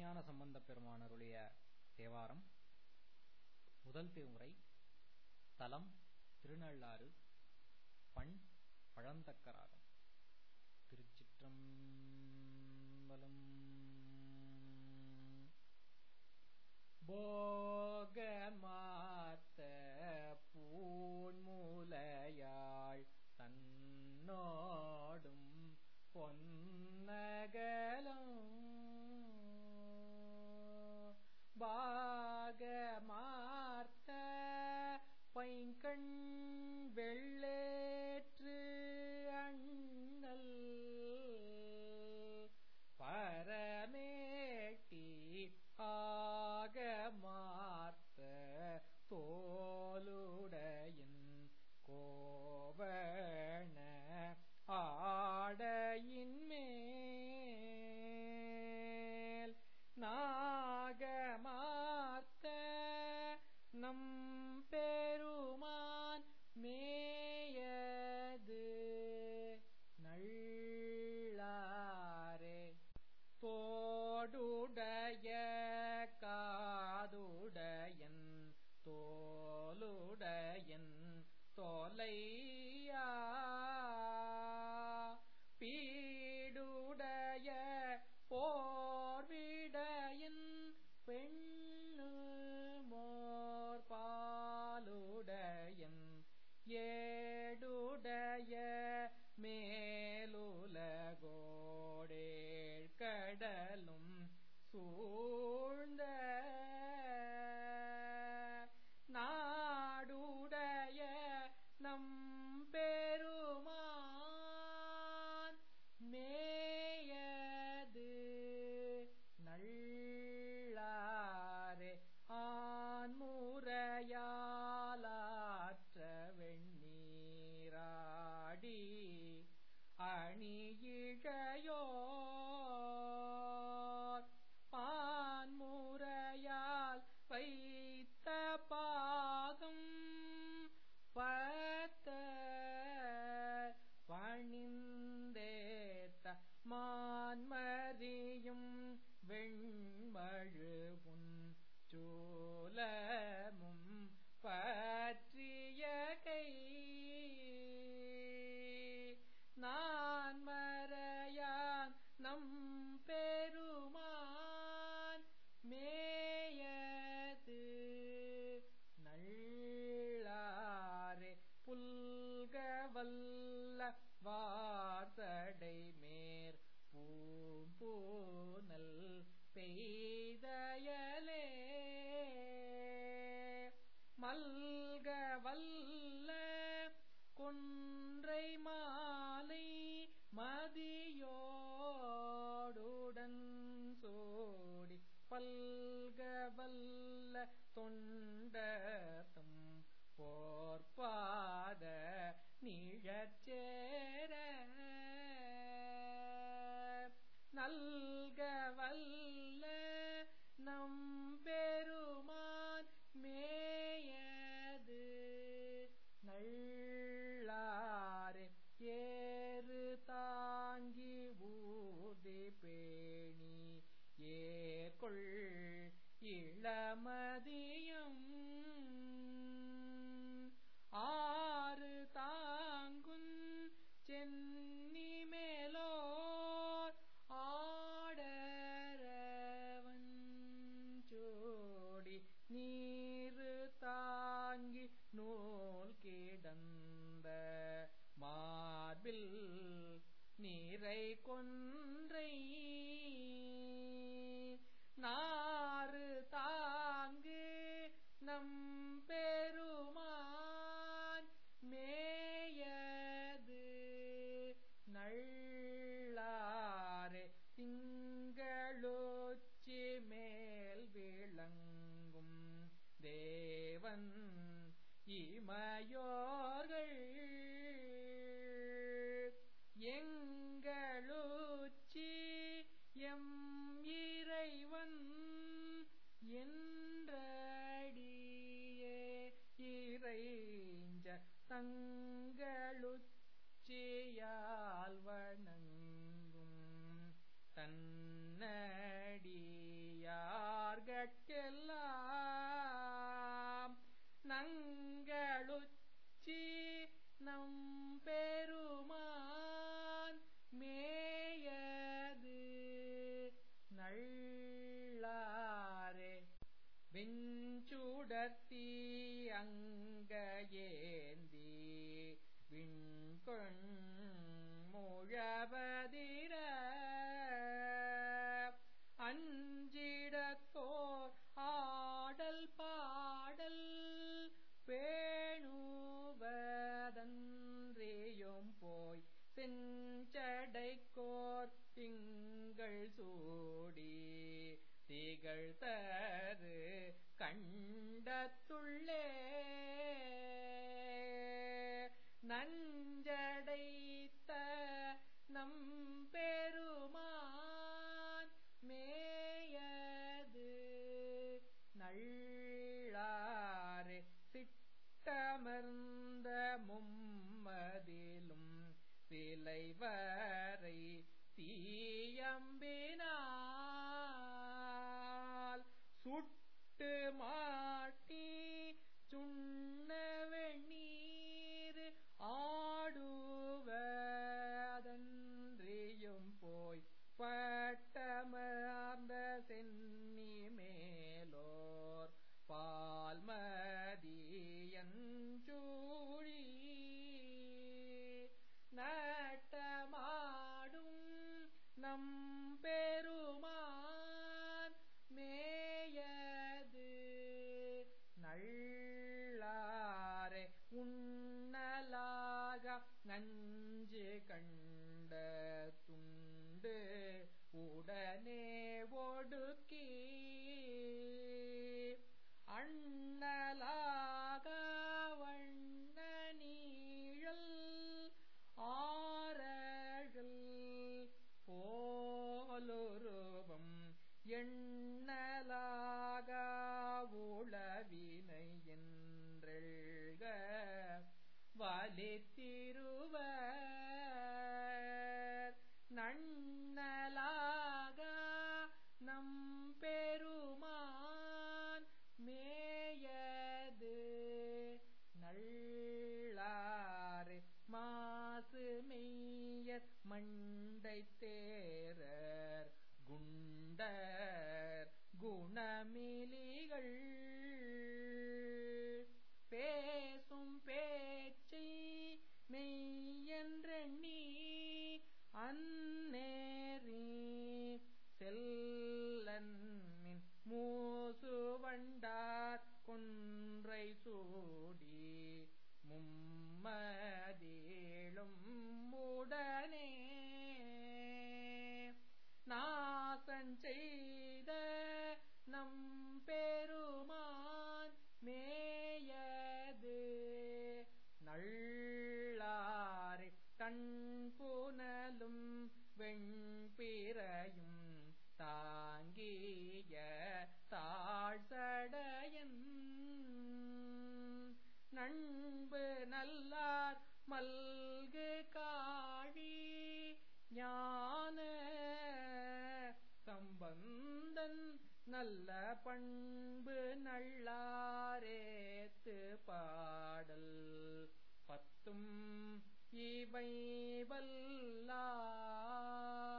திருஞான சம்பந்தப் பெருமானருடைய தேவாரம் முதல் திருமுறை தலம் திருநள்ளாறு பண் பழந்தக்கராகம் திருச்சிற்றம்பலம் போகமாத்த பூன்முலையாள் தன்னோடும் பொன்னகலம் பாகமார்த்த பைங்கண் வெள்ளேற்று அண்ணல் பரமேட்டி ஆகமார்த்த தோலுடையின் கோவண ஆடையின் மேல் நாகமார்த்த நம் பெருமான் மேயது நள்ளாரே தோடுடைய காதுடையன் தோலுடையன் தோலையா பீடுடைய போர்விடையின் பெண்ணு மோர் பாலுடையன் ஏடுடைய மேலுலகோடேழ் கடலும் சூழ்ந்த நாடுடைய நம் பெருமான் மேயது நள்ளாரே ஆன்முறையாலாற்ற வெண்ணீராடி அணியிழையோர் பான்முறையால் வைத்த பாகம் பத்த பணிந்தேத்த மான்மதியும் வெண்மழுவும் சூலமும் பற்றிய கை நான் மறையான் நம் பெருமான் மேயது நள்ளாரே புல்கவல்ல வார்த்தடை மேற் பூம்பூனல் பெய்தயலே மல்கவல்ல கொன்றை மாலை மதியோடுடன் சோடி பல்கவல்ல தொண்டத்தும் போர்பாத நிழச்சேர நல்கவல்ல நம் பெருமான் மேயது நள்ளாரே ஏறு தாங்கி ஊதி பேணி ஏற்கொள் இளமதியம் ஆறு தாங்குன் சென்னி மேலோர் ஆடரவன் ஜோடி நீரு தாங்கி நூல் கிடந்த மார்பில் நீரை கொன்றை நாறு தாங்கு நம் பெருமான் மேயது நள்ளாரே திங்களொச்சி மேல் விளங்கும் தேவன் இமையோர்கள் எங்களுச்சி எம் இறைவன் என்றடியே இறைஞ்ச தங்களுச்சியால் வணங்கும் தன்னடிய மக்கட்கெல்லாம் நங்களுச்சி நம் பெருமான் மேயது நள்ளாரே வெஞ்சுடர்த்தி அங்கயேந்தி விண்கொண் முழவதிர அஞ்சிடத்தோர் ஆடல் பாடல் பேணுவதன்றியும் போய் செஞ்சடைக்கோர் திங்கள் சூடி திகழ்தரு கண்டத்துள்ளே நஞ்சடைத்த நம்பெருமான் மேயது நள்ளாரே சிட்டமர்ந்த மும்மதிலும் சிலைவரை தீயம்பினால் சுட்டு மாட்டி சுண்ண வெண்ணீர் ஆடுவதன்றியும் போய் பட்டமர்ந்த சென்னி மேலோர் பால்மதியஞ்சூழி நட்டமாடும் நம்பெருமான் மேயது நள்ளாரே உண்ணலாக நஞ்சு கண்ட துண்டு உடனே ஒடுக்கி அண்ணலாக வண்ண நீழல் ஆரகள் போலுருவம் எண்ணலாக உளவினை என்றெழ்க வலித்திருவர் நண்ணலாக நம் பெருமான் மேயது நள்ளாரே மாசு மெய்யர் மண்டை தேரர் குண்டர் குணமிலிகள் பேசும் பேச்சை மெய்யென்றெண்ணி அந்நேரி செல்லன்மின் மூசு வண்டார் கொன்றை சூடி மும்மதேளும் உடனே நாசஞ்செய்த நம் பெருமான் மேயது நள்ளாரை கண் புனலும் வெண்பிறையும் தாங்கிய தாழ்சடையன் நண்பு நல்லார் மல்கு காழி ஞான சம்பந்தன் நல்ல பண்பு நல்லாரேத்து பாடல் பத்தும் இவை வல்லார்